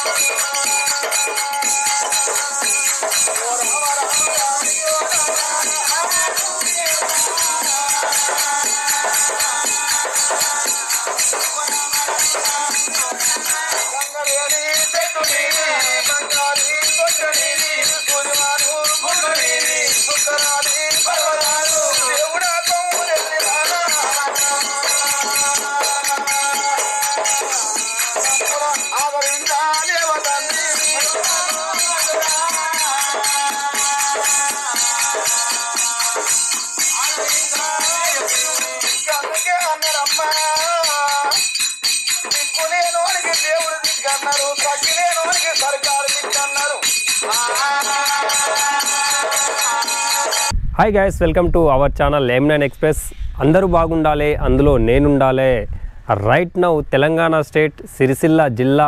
గంగలేని చెట్టు నీది, గంగాని తొట్టు నీది, సూర్యమాను గుండు నీది, సుందరాని పర్వతాలు, దేవుడా కొమ్ములెత్తి రానా. ఆవరించాలి వదండి. అందుకే అన్నారమ్మా దిక్కులేనోనికి దేవుడు దిక్కన్నారు తగ్గిలేనోనికి సర్కారు దిక్కన్నారు hi guys welcome to our channel M nine express అందరూ బాగుండాలి అందులో నేనుండాలి right now Telangana state Sirisilla జిల్లా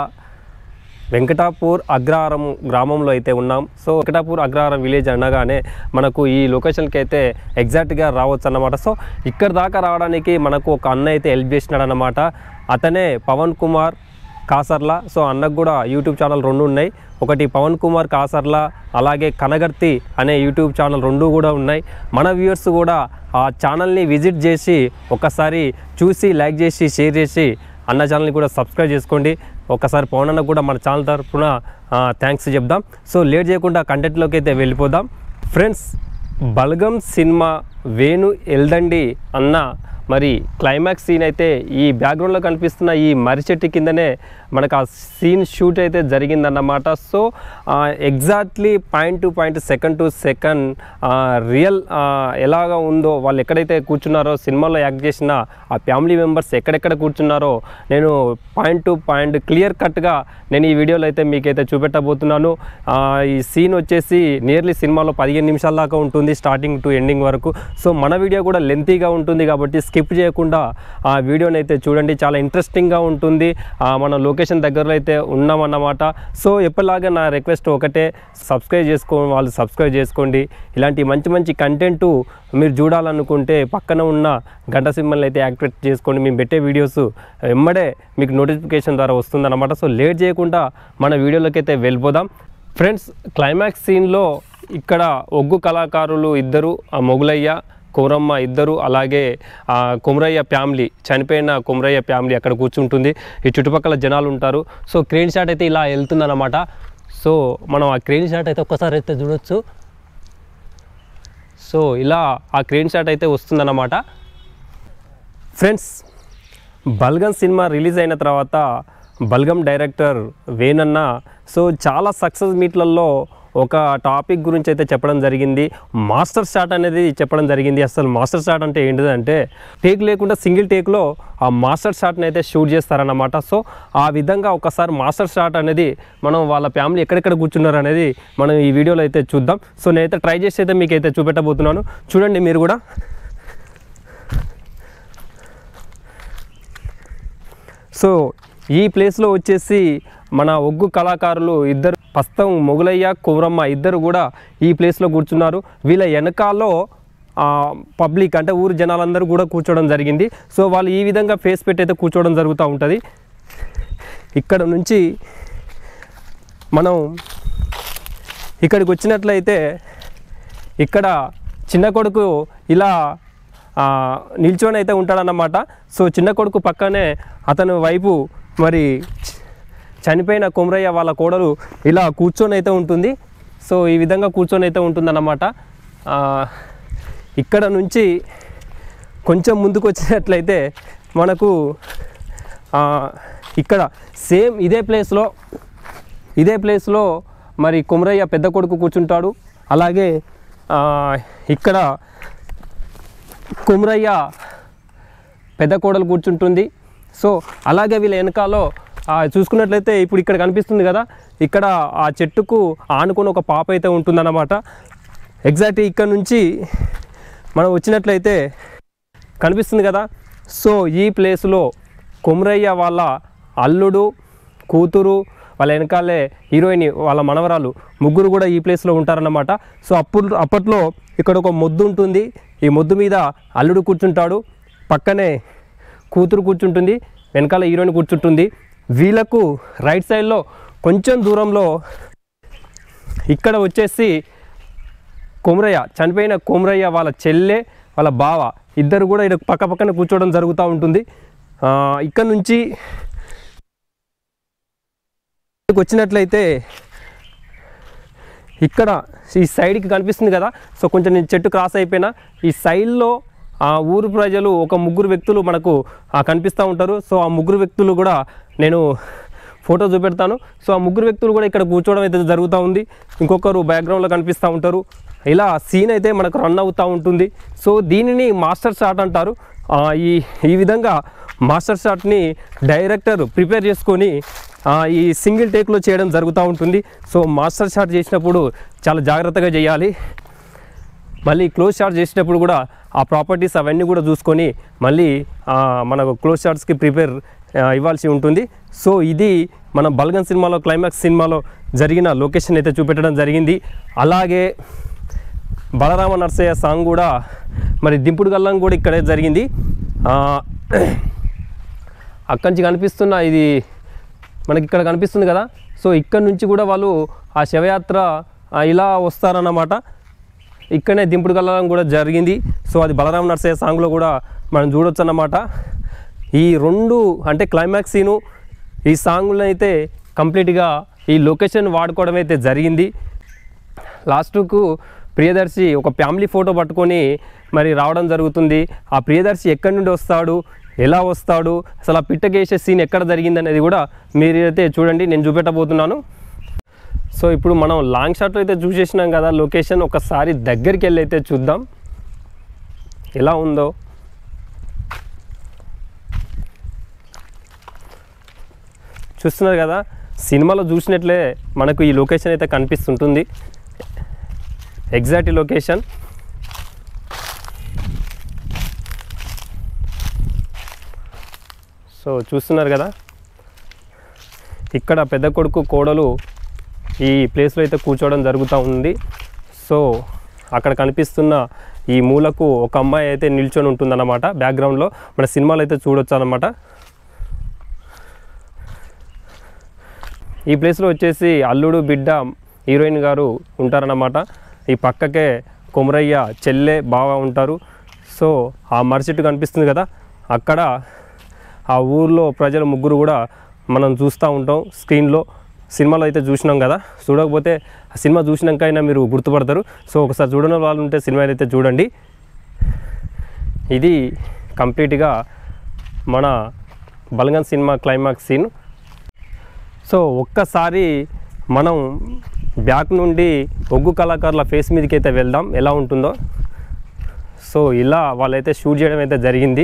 వెంకటాపూర్ అగ్రహారం గ్రామంలో అయితే ఉన్నాం సో వెంకటాపూర్ అగ్రహారం విలేజ్ అనగానే మనకు ఈ లొకేషన్కి అయితే ఎగ్జాక్ట్గా రావచ్చు అన్నమాట సో ఇక్కడ దాకా రావడానికి మనకు ఒక అన్న అయితే హెల్ప్ చేసినాడు అన్నమాట అతనే పవన్ కుమార్ కాసర్ల సో అన్నకు కూడా యూట్యూబ్ ఛానల్ రెండు ఉన్నాయి ఒకటి పవన్ కుమార్ కాసర్ల అలాగే కనగర్తి అనే యూట్యూబ్ ఛానల్ రెండు కూడా ఉన్నాయి మన వ్యూవర్స్ కూడా ఆ ఛానల్ని విజిట్ చేసి ఒకసారి చూసి లైక్ చేసి షేర్ చేసి అన్న ఛానల్ని కూడా సబ్స్క్రైబ్ చేసుకోండి ఒకసారి పవన్ అన్న కూడా మన ఛానల్ తరఫున థ్యాంక్స్ చెప్దాం సో లేట్ చేయకుండా కంటెంట్లోకి అయితే వెళ్ళిపోదాం ఫ్రెండ్స్ బల్గం సినిమా వేణు ఎల్దండి అన్న మరి క్లైమాక్స్ సీన్ అయితే ఈ బ్యాక్గ్రౌండ్లో కనిపిస్తున్న ఈ మర్రి చెట్టు కిందనే మనకు ఆ సీన్ షూట్ అయితే జరిగిందన్నమాట so exactly point to point second to second real ఎలాగా ఉందో వాళ్ళు ఎక్కడైతే కూర్చున్నారో సినిమాలో యాక్ట్ చేసిన ఆ ఫ్యామిలీ మెంబర్స్ ఎక్కడెక్కడ కూర్చున్నారో నేను పాయింట్ టు పాయింట్ క్లియర్ కట్గా నేను ఈ వీడియోలో అయితే మీకైతే చూపెట్టబోతున్నాను ఆ, ఈ సీన్ వచ్చేసి నియర్లీ సినిమాలో పదిహేను నిమిషాల దాకా ఉంటుంది స్టార్టింగ్ టు ఎండింగ్ వరకు సో మన వీడియో కూడా లెంతీగా ఉంటుంది కాబట్టి స్కిప్ చేయకుండా ఆ వీడియోని అయితే చూడండి చాలా ఇంట్రెస్టింగ్గా ఉంటుంది ఆ, మన లొకేషన్ దగ్గరలో అయితే ఉన్నామన్నమాట సో ఎప్పటిలాగా నా రిక్వెస్ట్ ఒకటే సబ్స్క్రైబ్ చేసుకో వాళ్ళు సబ్స్క్రైబ్ చేసుకోండి ఇలాంటి మంచి మంచి కంటెంట్ మీరు చూడాలనుకుంటే పక్కన ఉన్న గంట సింబల్ని అయితే యాక్టివేట్ చేసుకోండి మేము పెట్టే వీడియోస్ వెంబడే మీకు నోటిఫికేషన్ ద్వారా వస్తుందన్నమాట సో లేట్ చేయకుండా మన వీడియోలోకి అయితే వెళ్ళిపోదాం ఫ్రెండ్స్ క్లైమాక్స్ సీన్లో ఇక్కడ ఒగ్గు కళాకారులు ఇద్దరు ఆ మొగులయ్య కుమరమ్మ ఇద్దరు అలాగే ఆ కుమరయ్య ఫ్యామిలీ చనిపోయిన కుమరయ్య ఫ్యామిలీ అక్కడ కూర్చుంటుంది ఈ చుట్టుపక్కల జనాలు ఉంటారు సో క్రెయిన్ షాట్ అయితే ఇలా వెళ్తుందన్నమాట సో మనం ఆ క్రెయిన్ షాట్ అయితే ఒక్కసారి అయితే చూడొచ్చు సో ఇలా ఆ క్రెయిన్ షాట్ అయితే వస్తుందన్నమాట ఫ్రెండ్స్ బల్గం సినిమా రిలీజ్ అయిన తర్వాత బల్గం డైరెక్టర్ వేనన్న సో చాలా సక్సెస్ మీట్లలో ఒక టాపిక్ గురించి అయితే చెప్పడం జరిగింది మాస్టర్ షాట్ అనేది చెప్పడం జరిగింది అసలు మాస్టర్ షాట్ అంటే ఏంటిదంటే టేక్ లేకుండా సింగిల్ టేక్లో ఆ మాస్టర్ షాట్ని అయితే షూట్ చేస్తారన్నమాట సో ఆ విధంగా ఒకసారి మాస్టర్ షాట్ అనేది మనం వాళ్ళ ఫ్యామిలీ ఎక్కడెక్కడ కూర్చున్నారు అనేది మనం ఈ వీడియోలో అయితే చూద్దాం సో నేనైతే ట్రై చేసి అయితే మీకు అయితే చూపెట్టబోతున్నాను చూడండి మీరు కూడా సో ఈ ప్లేస్లో వచ్చేసి మన ఒగ్గు కళాకారులు ఇద్దరు ప్రస్తుతం మొగులయ్య కుమరమ్మ ఇద్దరు కూడా ఈ ప్లేస్లో కూర్చున్నారు వీళ్ళ వెనకాలో పబ్లిక్ అంటే ఊరు జనాలందరూ కూడా కూర్చోవడం జరిగింది సో వాళ్ళు ఈ విధంగా ఫేస్ పెట్టి అయితే కూర్చోవడం జరుగుతూ ఉంటుంది ఇక్కడ నుంచి మనం ఇక్కడికి వచ్చినట్లయితే ఇక్కడ చిన్న కొడుకు ఇలా ఆ, నిల్చొని అయితే ఉంటాడన్నమాట సో చిన్న కొడుకు పక్కనే అతని వైపు మరి చ- చనిపోయిన కుమరయ్య వాళ్ళ కోడలు ఇలా కూర్చొని అయితే ఉంటుంది సో ఈ విధంగా కూర్చొని అయితే ఉంటుందన్నమాట ఆ, ఇక్కడ నుంచి కొంచెం ముందుకు వచ్చినట్లయితే మనకు ఆ, ఇక్కడ సేమ్ ఇదే ప్లేస్లో ఇదే ప్లేస్లో మరి కుమరయ్య పెద్ద కొడుకు కూర్చుంటాడు అలాగే ఆ, ఇక్కడ కుమరయ్య పెద్ద కోడలు కూర్చుంటుంది సో అలాగే వీళ్ళ వెనకాలో ఆ, చూసుకున్నట్లయితే ఇప్పుడు ఇక్కడ కనిపిస్తుంది కదా ఇక్కడ ఆ చెట్టుకు ఆనుకొని ఒక పాప అయితే ఉంటుందన్నమాట ఎగ్జాక్ట్ ఇక్కడ నుంచి మనం వచ్చినట్లయితే కనిపిస్తుంది కదా సో ఈ ప్లేస్లో కుమరయ్య వాళ్ళ అల్లుడు కూతురు వాళ్ళ వెనకాలే హీరోయిన్ వాళ్ళ మనవరాలు ముగ్గురు కూడా ఈ ప్లేస్లో ఉంటారన్నమాట సో అప్పుడు అప్పట్లో ఇక్కడ ఒక మొద్దు ఉంటుంది ఈ మొద్దు మీద అల్లుడు కూర్చుంటాడు పక్కనే కూతురు కూర్చుంటుంది వెనకాల హీరోయిన్ కూర్చుంటుంది వీళ్ళకు రైట్ సైడ్లో కొంచెం దూరంలో ఇక్కడ వచ్చేసి కొమరయ్య చనిపోయిన కొమరయ్య వాళ్ళ చెల్లె వాళ్ళ బావ ఇద్దరు కూడా ఇక్కడ పక్క పక్కన కూర్చోవడం జరుగుతూ ఉంటుంది ఆ, ఇక్కడ నుంచి ఇక్కడికి వచ్చినట్లయితే ఇక్కడ ఈ సైడ్కి కనిపిస్తుంది కదా సో కొంచెం నేను చెట్టు క్రాస్ అయిపోయినా ఈ సైడ్లో ఆ ఊరు ప్రజలు ఒక ముగ్గురు వ్యక్తులు మనకు ఆ, కనిపిస్తూ ఉంటారు సో ఆ ముగ్గురు వ్యక్తులు కూడా నేను ఫోటో చూపెడతాను సో ఆ ముగ్గురు వ్యక్తులు కూడా ఇక్కడ కూర్చోవడం అయితే జరుగుతూ ఉంది ఇంకొకరు బ్యాక్గ్రౌండ్లో కనిపిస్తూ ఉంటారు ఇలా సీన్ అయితే మనకు రన్ అవుతూ ఉంటుంది సో దీనిని మాస్టర్ షాట్ అంటారు ఆ, ఈ ఈ విధంగా మాస్టర్ షాట్ని డైరెక్టర్ ప్రిపేర్ చేసుకొని ఆ, ఈ సింగిల్ టేక్లో చేయడం జరుగుతూ ఉంటుంది సో మాస్టర్ షాట్ చేసినప్పుడు చాలా జాగ్రత్తగా చేయాలి మళ్ళీ క్లోజ్ షాట్ చేసేటప్పుడు కూడా ఆ ప్రాపర్టీస్ అవన్నీ కూడా చూసుకొని మళ్ళీ ఆ, మనకు క్లోజ్ షాట్స్కి ప్రిపేర్ ఆ, ఇవ్వాల్సి ఉంటుంది సో ఇది మన బల్గన్ సినిమాలో క్లైమాక్స్ సినిమాలో జరిగిన లొకేషన్ అయితే చూపెట్టడం జరిగింది అలాగే బలరామ నర్సయ్య సాంగ్ కూడా మరి దింపుడు గల్లం కూడా ఇక్కడే జరిగింది ఆ, అక్కడి నుంచి కనిపిస్తున్న ఇది మనకి ఇక్కడ కనిపిస్తుంది కదా సో ఇక్కడ నుంచి కూడా వాళ్ళు ఆ శవయాత్ర ఆ, ఇలా వస్తారన్నమాట ఇక్కడనే దింపుడు కలడం కూడా జరిగింది సో అది బలరాం నర్సయ్య సాంగ్లో కూడా మనం చూడొచ్చు అన్నమాట ఈ రెండు అంటే క్లైమాక్స్ సీను ఈ సాంగ్లో అయితే కంప్లీట్గా ఈ లొకేషన్ వాడుకోవడం అయితే జరిగింది లాస్ట్కు ప్రియదర్శి ఒక ఫ్యామిలీ ఫోటో పట్టుకొని మరి రావడం జరుగుతుంది ఆ ప్రియదర్శి ఎక్కడి నుండి వస్తాడు ఎలా వస్తాడు అసలు ఆ పిట్టకేసే సీన్ ఎక్కడ జరిగింది అనేది కూడా మీరైతే చూడండి నేను చూపెట్టబోతున్నాను సో ఇప్పుడు మనం లాంగ్ షాట్లో అయితే చూసేసినాం కదా లొకేషన్ ఒకసారి దగ్గరికి వెళ్ళి అయితే చూద్దాం ఎలా ఉందో చూస్తున్నారు కదా సినిమాలో చూసినట్లే మనకు ఈ లొకేషన్ అయితే కనిపిస్తుంటుంది ఎగ్జాక్ట్ లొకేషన్ సో చూస్తున్నారు కదా ఇక్కడ పెద్ద కొడుకు కోడలు ఈ ప్లేస్లో అయితే కూర్చోవడం జరుగుతూ ఉంది సో అక్కడ కనిపిస్తున్న ఈ మూలకు ఒక అమ్మాయి అయితే నిల్చొని ఉంటుందన్నమాట బ్యాక్గ్రౌండ్లో మన సినిమాలో అయితే చూడొచ్చు అనమాట ఈ ప్లేస్లో వచ్చేసి అల్లుడు బిడ్డ హీరోయిన్ గారు ఉంటారన్నమాట ఈ పక్కకే కొమరయ్య చెల్లె బావ ఉంటారు సో ఆ మరుసటి కనిపిస్తుంది కదా అక్కడ ఆ ఊర్లో ప్రజలు ముగ్గురు కూడా మనం చూస్తూ ఉంటాం స్క్రీన్లో సినిమాలో అయితే చూసినాం కదా చూడకపోతే ఆ సినిమా చూసినాక అయినా మీరు గుర్తుపడతారు సో ఒకసారి చూడని వాళ్ళు ఉంటే సినిమా అయితే చూడండి ఇది కంప్లీట్గా మన Balagam cinema climax scene so ఒక్కసారి మనం బ్యాక్ నుండి ఒగ్గు కళాకారుల ఫేస్ మీదకి అయితే వెళ్దాం ఎలా ఉంటుందో సో ఇలా వాళ్ళైతే షూట్ చేయడం అయితే జరిగింది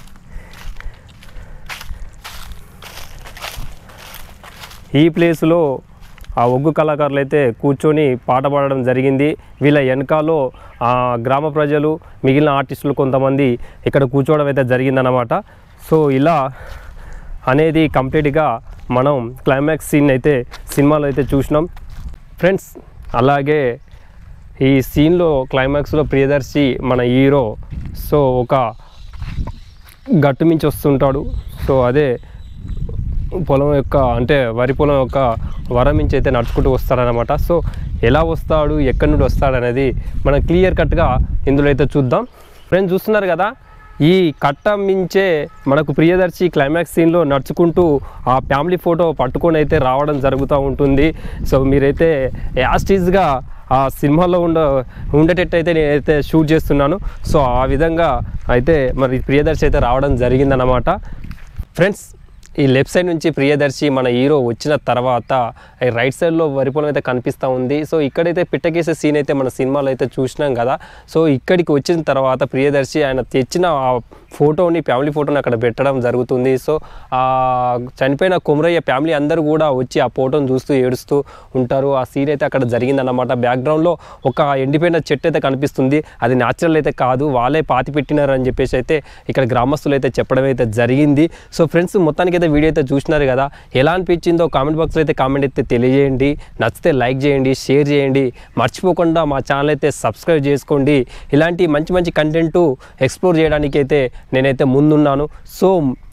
ఈ ప్లేస్లో ఆ ఒగ్గు కళాకారులు అయితే కూర్చొని పాట పాడడం జరిగింది వీళ్ళ వెనకాలో ఆ గ్రామ ప్రజలు మిగిలిన ఆర్టిస్టులు కొంతమంది ఇక్కడ కూర్చోవడం అయితే జరిగిందన్నమాట సో ఇలా అనేది కంప్లీట్గా మనం క్లైమాక్స్ సీన్ అయితే సినిమాలో అయితే చూసినాం ఫ్రెండ్స్ అలాగే ఈ సీన్లో క్లైమాక్స్లో ప్రియదర్శి మన హీరో సో ఒక గట్టు మించి వస్తుంటాడు సో అదే పొలం యొక్క అంటే వరి పొలం యొక్క వరం నుంచి అయితే నడుచుకుంటూ వస్తాడనమాట సో ఎలా వస్తాడు ఎక్కడి నుండి వస్తాడు అనేది మనం క్లియర్ కట్గా ఇందులో అయితే చూద్దాం ఫ్రెండ్స్ చూస్తున్నారు కదా ఈ కట్ట మించే మనకు ప్రియదర్శి క్లైమాక్స్ సీన్లో నడుచుకుంటూ ఆ ఫ్యామిలీ ఫోటో పట్టుకొని అయితే రావడం జరుగుతూ ఉంటుంది సో మీరైతే యాస్టీజ్గా ఆ సినిమాలో ఉండ ఉండేటట్టు అయితే నేనైతే షూట్ చేస్తున్నాను సో ఆ విధంగా అయితే మరి ప్రియదర్శి అయితే రావడం జరిగిందనమాట ఫ్రెండ్స్ ఈ లెఫ్ట్ సైడ్ నుంచి ప్రియదర్శి మన హీరో వచ్చిన తర్వాత ఈ రైట్ సైడ్లో వరి పొలం అయితే కనిపిస్తూ ఉంది సో ఇక్కడైతే పిట్టకేసే సీన్ అయితే మన సినిమాలో అయితే చూసినాం కదా సో ఇక్కడికి వచ్చిన తర్వాత ప్రియదర్శి ఆయన తెచ్చిన ఆ ఫోటోని ఫ్యామిలీ ఫోటోని అక్కడ పెట్టడం జరుగుతుంది సో ఆ చనిపోయిన కుమరయ్య ఫ్యామిలీ అందరూ కూడా వచ్చి ఆ ఫోటోని చూస్తూ ఏడుస్తూ ఉంటారు ఆ సీన్ అయితే అక్కడ జరిగిందన్నమాట బ్యాక్గ్రౌండ్లో ఒక ఎండిపోయిన చెట్టు అయితే కనిపిస్తుంది అది న్యాచురల్ అయితే కాదు వాళ్ళే పాతి పెట్టినారు అని చెప్పేసి అయితే ఇక్కడ గ్రామస్తులు అయితే చెప్పడం అయితే జరిగింది సో ఫ్రెండ్స్ మొత్తానికి అయితే వీడియో అయితే చూసినారు కదా ఎలా అనిపించిందో కామెంట్ బాక్స్లో అయితే కామెంట్ అయితే తెలియజేయండి నచ్చితే లైక్ చేయండి షేర్ చేయండి మర్చిపోకుండా మా ఛానల్ అయితే సబ్స్క్రైబ్ చేసుకోండి ఇలాంటి మంచి మంచి కంటెంట్ ఎక్స్ప్లోర్ చేయడానికి అయితే నేనైతే ముందున్నాను సో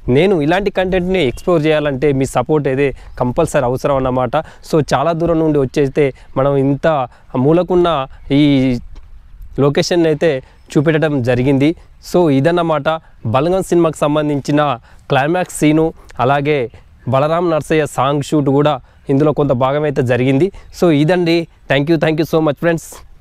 నేను ఇలాంటి కంటెంట్ని ఎక్స్ప్లోర్ చేయాలంటే మీ సపోర్ట్ అయితే కంపల్సరీ అవసరం అన్నమాట సో చాలా దూరం నుండి వచ్చేస్తే మనం ఇంత మూలకున్న ఈ లొకేషన్ అయితే చూపెట్టడం జరిగింది సో ఇదన్నమాట బలగం సినిమాకి సంబంధించిన క్లైమాక్స్ సీను అలాగే బలరాం నర్సయ్య సాంగ్ షూట్ కూడా ఇందులో కొంత భాగం అయితే జరిగింది సో ఇదండి thank you thank you so much friends